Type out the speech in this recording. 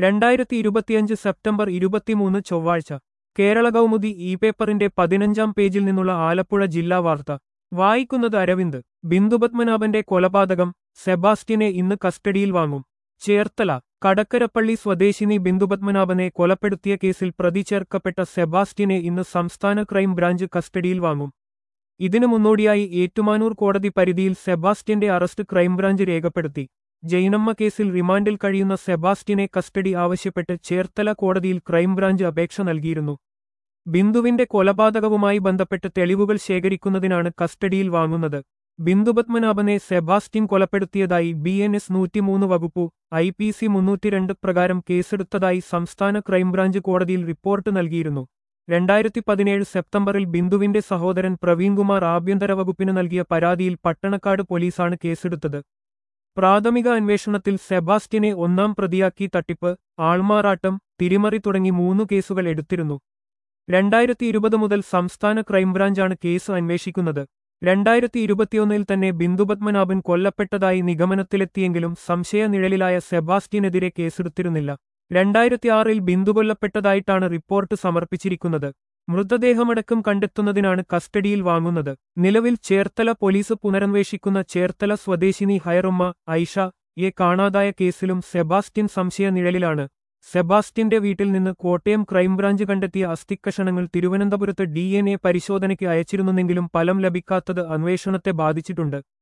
രണ്ടായിരത്തി ഇരുപത്തിയഞ്ച് സെപ്റ്റംബർ ഇരുപത്തിമൂന്ന് ചൊവ്വാഴ്ച കേരള കൗമുദി ഇ പേപ്പറിന്റെ പതിനഞ്ചാം പേജിൽ നിന്നുള്ള ആലപ്പുഴ ജില്ലാ വാർത്ത വായിക്കുന്നത് അരവിന്ദ് ബിന്ദുപത്മനാഭന്റെ കൊലപാതകം സെബാസ്റ്റ്യനെ ഇന്ന് കസ്റ്റഡിയിൽ വാങ്ങും ചേർത്തല കടക്കരപ്പള്ളി സ്വദേശിനി ബിന്ദുപത്മനാഭനെ കൊലപ്പെടുത്തിയ കേസിൽ പ്രതി ചേർക്കപ്പെട്ട സെബാസ്റ്റ്യനെ ഇന്ന് സംസ്ഥാന ക്രൈം ബ്രാഞ്ച് കസ്റ്റഡിയിൽ വാങ്ങും ഇതിനു മുന്നോടിയായി ഏറ്റുമാനൂർ കോടതി പരിധിയിൽ സെബാസ്റ്റ്യന്റെ അറസ്റ്റ് ക്രൈംബ്രാഞ്ച് രേഖപ്പെടുത്തി ജൈനമ്മ കേസിൽ റിമാൻഡിൽ കഴിയുന്ന സെബാസ്റ്റ്യനെ കസ്റ്റഡി ആവശ്യപ്പെട്ട് ചേർത്തല കോടതിയിൽ ക്രൈംബ്രാഞ്ച് അപേക്ഷ നൽകിയിരുന്നു ബിന്ദുവിന്റെ കൊലപാതകവുമായി ബന്ധപ്പെട്ട് തെളിവുകൾ ശേഖരിക്കുന്നതിനാണ് കസ്റ്റഡിയിൽ വാങ്ങുന്നത് ബിന്ദുപത്മനാഭനെ സെബാസ്റ്റ്യൻ കൊലപ്പെടുത്തിയതായി ബി എൻ എസ് നൂറ്റിമൂന്ന് വകുപ്പു ഐ പി സി മുന്നൂറ്റിരണ്ട് പ്രകാരം കേസെടുത്തതായി സംസ്ഥാന ക്രൈംബ്രാഞ്ച് കോടതിയിൽ റിപ്പോർട്ട് നൽകിയിരുന്നു രണ്ടായിരത്തി പതിനേഴ് സെപ്റ്റംബറിൽ ബിന്ദുവിന്റെ സഹോദരൻ പ്രവീൺകുമാർ ആഭ്യന്തര വകുപ്പിന് നൽകിയ പരാതിയിൽ പട്ടണക്കാട് പോലീസാണ് കേസെടുത്തത് പ്രാഥമിക അന്വേഷണത്തിൽ സെബാസ്റ്റ്യനെ ഒന്നാം പ്രതിയാക്കി തട്ടിപ്പ് ആൾമാറാട്ടം തിരിമറി തുടങ്ങി മൂന്നു കേസുകൾ എടുത്തിരുന്നു രണ്ടായിരത്തി ഇരുപത് മുതൽ സംസ്ഥാന ക്രൈംബ്രാഞ്ചാണ് കേസ് അന്വേഷിക്കുന്നത് രണ്ടായിരത്തി ഇരുപത്തിയൊന്നിൽ തന്നെ ബിന്ദുപത്മനാഭൻ കൊല്ലപ്പെട്ടതായി നിഗമനത്തിലെത്തിയെങ്കിലും സംശയനിഴലിലായ സെബാസ്റ്റ്യനെതിരെ കേസെടുത്തിരുന്നില്ല രണ്ടായിരത്തിയാറിൽ ബിന്ദു കൊല്ലപ്പെട്ടതായിട്ടാണ് റിപ്പോർട്ട് സമർപ്പിച്ചിരിക്കുന്നത് മൃതദേഹമടക്കം കണ്ടെത്തുന്നതിനാണ് കസ്റ്റഡിയിൽ വാങ്ങുന്നത് നിലവിൽ ചേർത്തല പോലീസ് പുനരന്വേഷിക്കുന്ന ചേർത്തല സ്വദേശിനി ഹയറുമ്മ ഐഷ യെ കാണാതായ കേസിലും സെബാസ്റ്റ്യൻ സംശയ നിഴലിലാണ് സെബാസ്റ്റ്യന്റെ വീട്ടിൽ നിന്ന് കോട്ടയം ക്രൈംബ്രാഞ്ച് കണ്ടെത്തിയ അസ്ഥിക്കഷണങ്ങൾ തിരുവനന്തപുരത്ത് ഡി പരിശോധനയ്ക്ക് അയച്ചിരുന്നെങ്കിലും ഫലം ലഭിക്കാത്തത് അന്വേഷണത്തെ ബാധിച്ചിട്ടുണ്ട്